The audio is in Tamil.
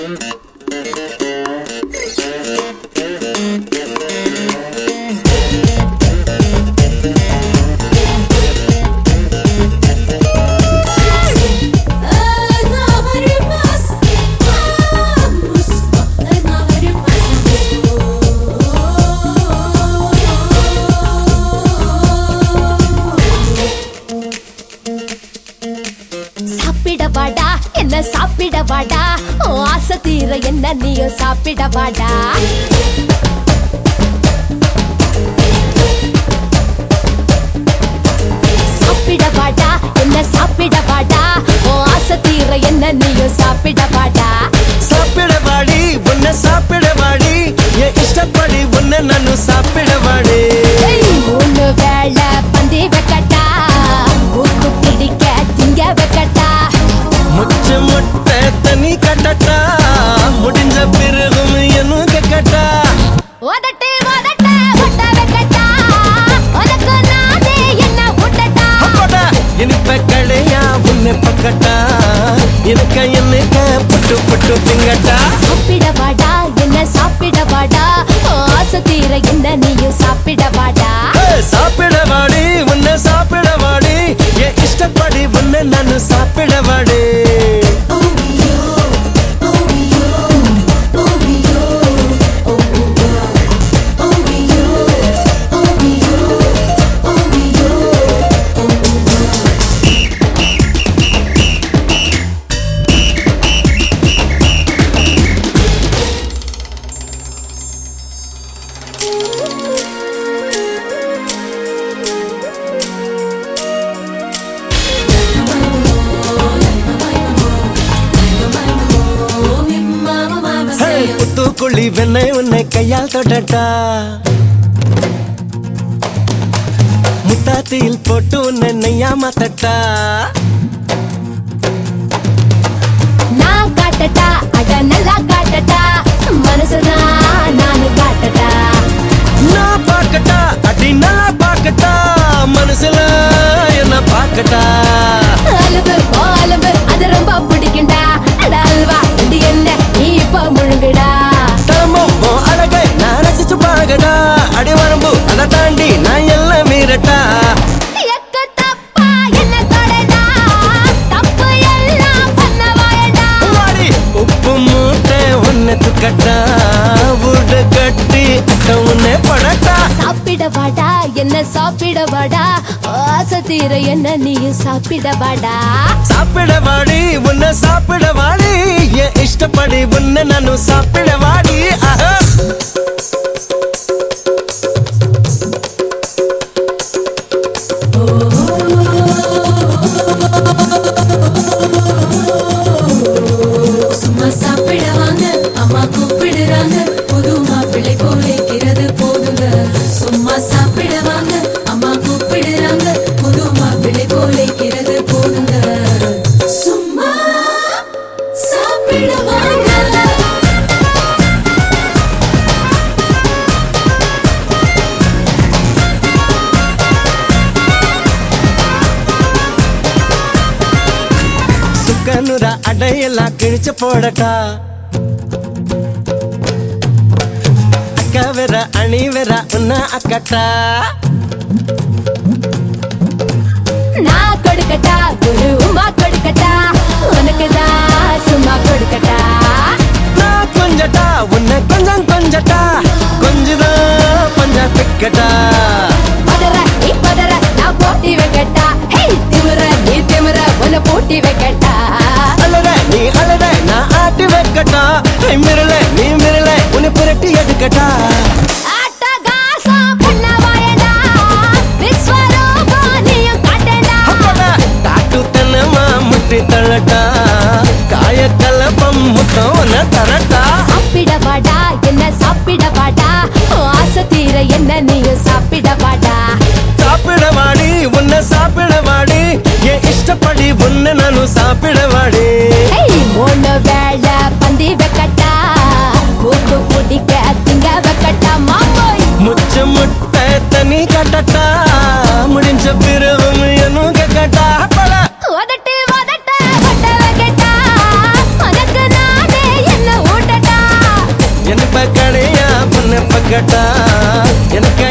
أنا غريبة أنا சாப்பிடவாடா என்ன சாப்பிடவாடா உன் ஆசை தீர என்ன நீயும் சாப்பிடவாடா சாப்பிடவாடா என்ன சாப்பிடவாடா உன் ஆசை தீர என்ன நீயும் சாப்பிடவாடா சாப்பிடவாடி உன்னை சாப்பிடவாடி என் இஷ்டப்படி உன்னை ನಾನು சாப்பிடவாடி ஏய், மூணு வேளை பந்தி வைக்கட்டா மூக்கு பிடிக்க திங்க வைக்கட்டா முச்ச முட்டை தண்ணி கட்டட்டா முடிஞ்ச பிறகும் என்ன கேட்கட்டா உதட்டு உதட்ட ஒட்ட வைக்கட்டா உனக்கு நானே என்ன விட்டட்டா அப்படா இனிப்ப கடையா உன்னை பக்கட்டா இருக்க என்னக்க புட்டு புட்டு திங்கட்டா சாப்பிடவாடா என்ன சாப்பிடவாடா உன் ஆசை தீர என்ன நீயும் சாப்பிடவாடா ஏய், சாப்பிடவாடி உன்னை சாப்பிடவாடி என் இஷ்டப்படி உன்னை ನಾನು சாப்பிடவாடி ஹே, புத்துக்குழி வெண்ணை உன்னை கையால் தொடட்டா முத்தாத்தியில் போட்டு உன்னை நெய்யா மாத்தட்டா நான் காட்டட்டா அட நல்லா காட்டட்டா மனசுதான் நானு காட்டட்டா நான் பார்க்கட்டா அடி நல்லா பார்க்கட்டா மனசுல என்ன பார்க்கட்டா அலும்பு ஓ அலும்பு அது ரொம்ப பிடிக்கும்டா அட அல்வா இது என்ன நீ இப்ப முழுங்குடா தமம் உன் அழகை நான் ரசிச்சு பார்க்கடா அடி வரம்பு அதை தாண்டி நான் எல்லாம் மீறட்டா எக்க தப்பா என்ன தொடடா தப்பு எல்லாம் பண்ண வாயடா வாடி, உப்பு மூட்டை உன்னை துக்கட்டா வீடு கட்டி அட்ட உன்னை படட்டா சாப்பிடவாடா என்ன சாப்பிடவாடா ஆசை தீர என்ன நீயும் சாப்பிடவாடா சாப்பிடவாடி உன்னை சாப்பிடவாடி என் இஷ்டப்படி உன்னை ನಾನು சாப்பிடவாடி ஆஹா சும்மா சாப்பிட வாங்க அம்மா கூப்பிடுறாங்க புது மாப்பிள்ளை போலிக்கிறது போதுங்க சும்மா சாப்பிட வாங்க அம்மா கூப்பிடுறாங்க புது மாப்பிள்ளை போலிக்கிறது போதுங்க சும்மா சாப்பிட வாங்க சுக்கனுர அடையெல்லாம் கிழிச்சு போடட்டா அக்கா வேற அணி வேற உன்ன அக்கட்டா நான் கொடுக்கட்டா ஒரு உமா கொடுக்கட்டா உனக்கு தான் சும்மா கொடுக்கட்டா நான் கொஞ்சட்டா உன்னை கொஞ்சம் கொஞ்சட்டா கொஞ்சதான் கொஞ்சம் பிக்கட்டா பதற நீ பதற நான் போட்டி வைக்கட்டா ஹே திமிர நீ திமிர உன்னை போட்டி வைக்கட்டா அழற நீ அழற நான் ஆட்டி வைக்கட்டா ஐ, மிரள நீ மிரள உன்னை புரட்டி எடுக்கட்டா ஆட்டகாசம் பண்ண வாயடா விஸ்வரூபம் நீயும் காட்டடா அப்படா காட்டு தன்னமா முட்டி தள்ளட்டா காய கலப்பம் முத்தம் உன்னை தரட்டா சாப்பிடவாடா என்ன சாப்பிடவாடா உன் ஆசை தீர என்ன நீயும் சாப்பிடவாடா சாப்பிடவாடி உன்னை சாப்பிடவாடி என் இஷ்டப்படி உன்னை ನಾನು சாப்பிடவாடி ஏய் மூணு வேளை பந்தி வைக்கட்டா மூக்கு பிடிக்க திங்க வைக்கட்டா மாமோய் முச்ச முட்டை தண்ணி கட்டட்டா முடிஞ்ச பிறகும் என்ன கேட்கட்டா அப்படா உதட்டு உதட்ட ஒட்ட வைக்கட்டா உனக்கு நானே என்ன எனக்கு